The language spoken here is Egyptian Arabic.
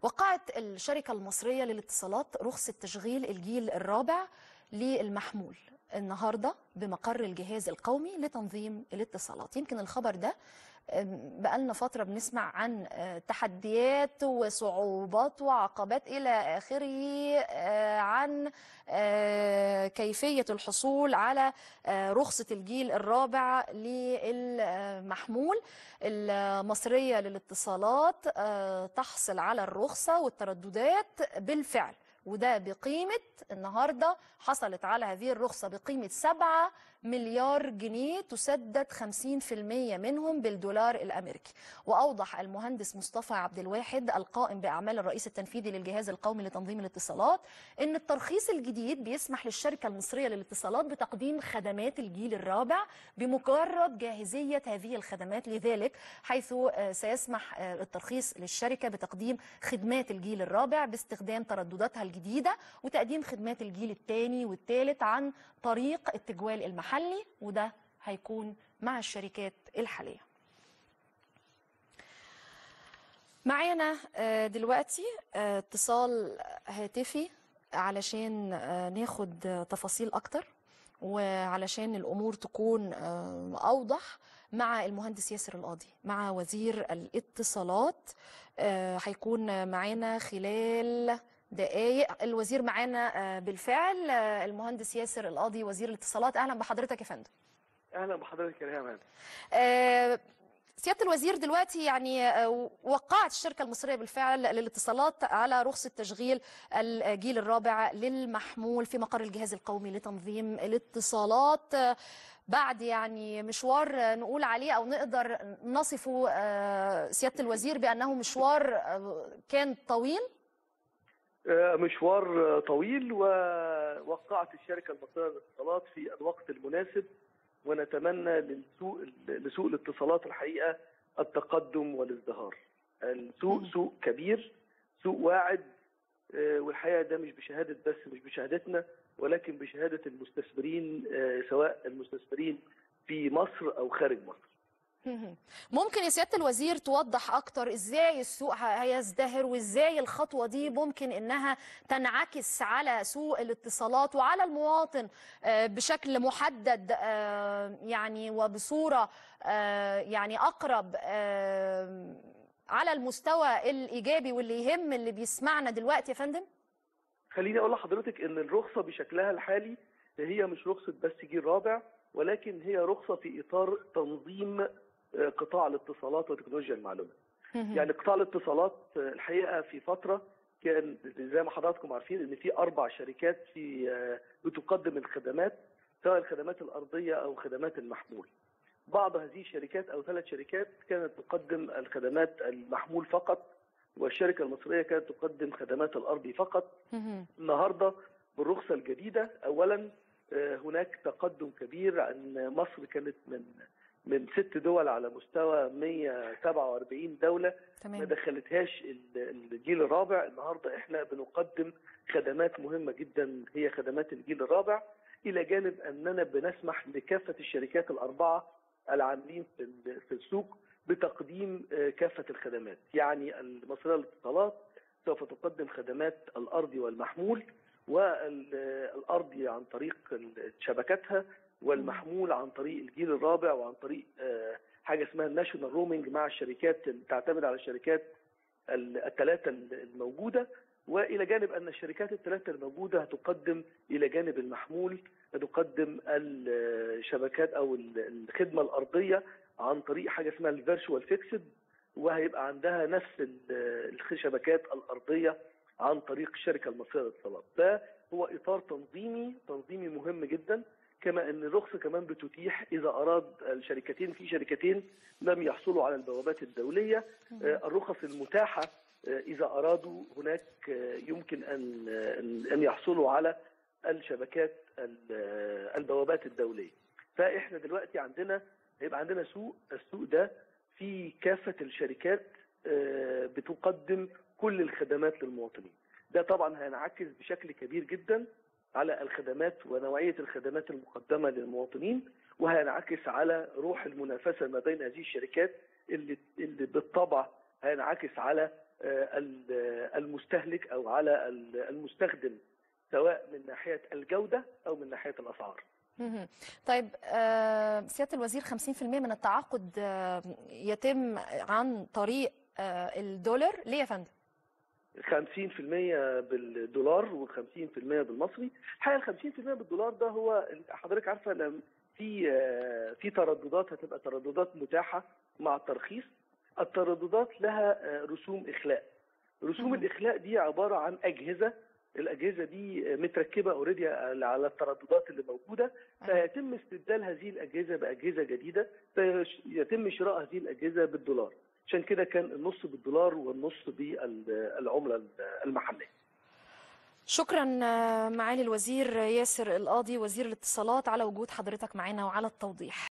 وقعت الشركة المصرية للاتصالات رخصة تشغيل الجيل الرابع للمحمول النهاردة بمقر الجهاز القومي لتنظيم الاتصالات يمكن الخبر ده بقالنا فترة بنسمع عن تحديات وصعوبات وعقبات إلى آخره عن كيفية الحصول على رخصة الجيل الرابع للمحمول المصرية للاتصالات تحصل على الرخصة والترددات بالفعل وده بقيمة النهاردة حصلت على هذه الرخصة بقيمة 7 مليار جنيه تسدد 50% منهم بالدولار الأمريكي وأوضح المهندس مصطفى عبد الواحد القائم بأعمال الرئيس التنفيذي للجهاز القومي لتنظيم الاتصالات أن الترخيص الجديد بيسمح للشركة المصرية للاتصالات بتقديم خدمات الجيل الرابع بمجرد جاهزية هذه الخدمات لذلك حيث سيسمح الترخيص للشركة بتقديم خدمات الجيل الرابع باستخدام تردداتها الجديدة وتقديم خدمات الجيل الثاني والثالث عن طريق التجوال المحلي وده هيكون مع الشركات الحالية معانا دلوقتي اتصال هاتفي علشان ناخد تفاصيل أكتر وعلشان الأمور تكون أوضح مع المهندس ياسر القاضي مع وزير الاتصالات هيكون معانا خلال دقايق الوزير معانا بالفعل المهندس ياسر القاضي وزير الاتصالات اهلا بحضرتك يا فندم اهلا بحضرتك يا ريهام أه سياده الوزير دلوقتي يعني وقعت الشركه المصريه بالفعل للاتصالات على رخصه تشغيل الجيل الرابع للمحمول في مقر الجهاز القومي لتنظيم الاتصالات بعد يعني مشوار نقول عليه او نقدر نصفه سياده الوزير بانه مشوار كان طويل مشوار طويل ووقعت الشركه المصريه للاتصالات في الوقت المناسب ونتمنى لسوق لسوق الاتصالات الحقيقه التقدم والازدهار. السوق سوق كبير سوق واعد والحقيقه ده مش بشهاده بس مش بشهادتنا ولكن بشهاده المستثمرين سواء المستثمرين في مصر او خارج مصر. ممكن يا سياده الوزير توضح اكتر ازاي السوق هيزدهر وازاي الخطوه دي ممكن انها تنعكس على سوق الاتصالات وعلى المواطن بشكل محدد يعني وبصوره يعني اقرب على المستوى الايجابي واللي يهم اللي بيسمعنا دلوقتي يا فندم خليني اقول لحضرتك ان الرخصه بشكلها الحالي هي مش رخصه بس جيل رابع ولكن هي رخصه في اطار تنظيم قطاع الاتصالات وتكنولوجيا المعلومات. يعني قطاع الاتصالات الحقيقه في فتره كان زي ما حضراتكم عارفين ان في اربع شركات في بتقدم الخدمات سواء الخدمات الارضيه او خدمات المحمول. بعض هذه الشركات او ثلاث شركات كانت تقدم الخدمات المحمول فقط والشركه المصريه كانت تقدم خدمات الارضي فقط. النهارده بالرخصه الجديده اولا هناك تقدم كبير عن مصر كانت من من ست دول على مستوى 147 دوله تمام. ما دخلتهاش الجيل الرابع النهارده احنا بنقدم خدمات مهمه جدا هي خدمات الجيل الرابع الى جانب اننا بنسمح لكافه الشركات الاربعه العاملين في السوق بتقديم كافه الخدمات يعني المصريه للاتصالات سوف تقدم خدمات الارضي والمحمول والارضي عن طريق شبكاتها والمحمول عن طريق الجيل الرابع وعن طريق حاجه اسمها الناشونال رومينج مع الشركات اللي تعتمد على الشركات الثلاثه الموجوده والى جانب ان الشركات الثلاثه الموجوده هتقدم الى جانب المحمول تقدم الشبكات او الخدمه الارضيه عن طريق حاجه اسمها الفيرتشوال فيكسد وهيبقى عندها نفس الشبكات الارضيه عن طريق الشركه المصريه للاتصالات ده هو اطار تنظيمي تنظيمي مهم جدا كما ان الرخصه كمان بتتيح اذا اراد الشركتين في شركتين لم يحصلوا على البوابات الدوليه الرخص المتاحه اذا ارادوا هناك يمكن ان ان يحصلوا على الشبكات البوابات الدوليه فاحنا دلوقتي عندنا هيبقى عندنا سوق السوق ده في كافه الشركات بتقدم كل الخدمات للمواطنين ده طبعا هينعكس بشكل كبير جدا على الخدمات ونوعيه الخدمات المقدمه للمواطنين وهينعكس على روح المنافسه ما بين هذه الشركات اللي اللي بالطبع هينعكس على المستهلك او على المستخدم سواء من ناحيه الجوده او من ناحيه الاسعار. طيب سياده الوزير 50% من التعاقد يتم عن طريق الدولار ليه يا فندم؟ 50% بالدولار و50% بالمصري الحقيقه ال 50% بالدولار ده هو حضرتك عارفه ان في في ترددات هتبقى ترددات متاحه مع الترخيص الترددات لها رسوم اخلاء رسوم الاخلاء دي عباره عن اجهزه الاجهزه دي متركبه اوريدي على الترددات اللي موجوده فيتم استبدال هذه الاجهزه باجهزه جديده فيتم شراء هذه الاجهزه بالدولار عشان كده كان النص بالدولار والنص بالعمله المحليه شكرا معالي الوزير ياسر القاضي وزير الاتصالات على وجود حضرتك معنا وعلى التوضيح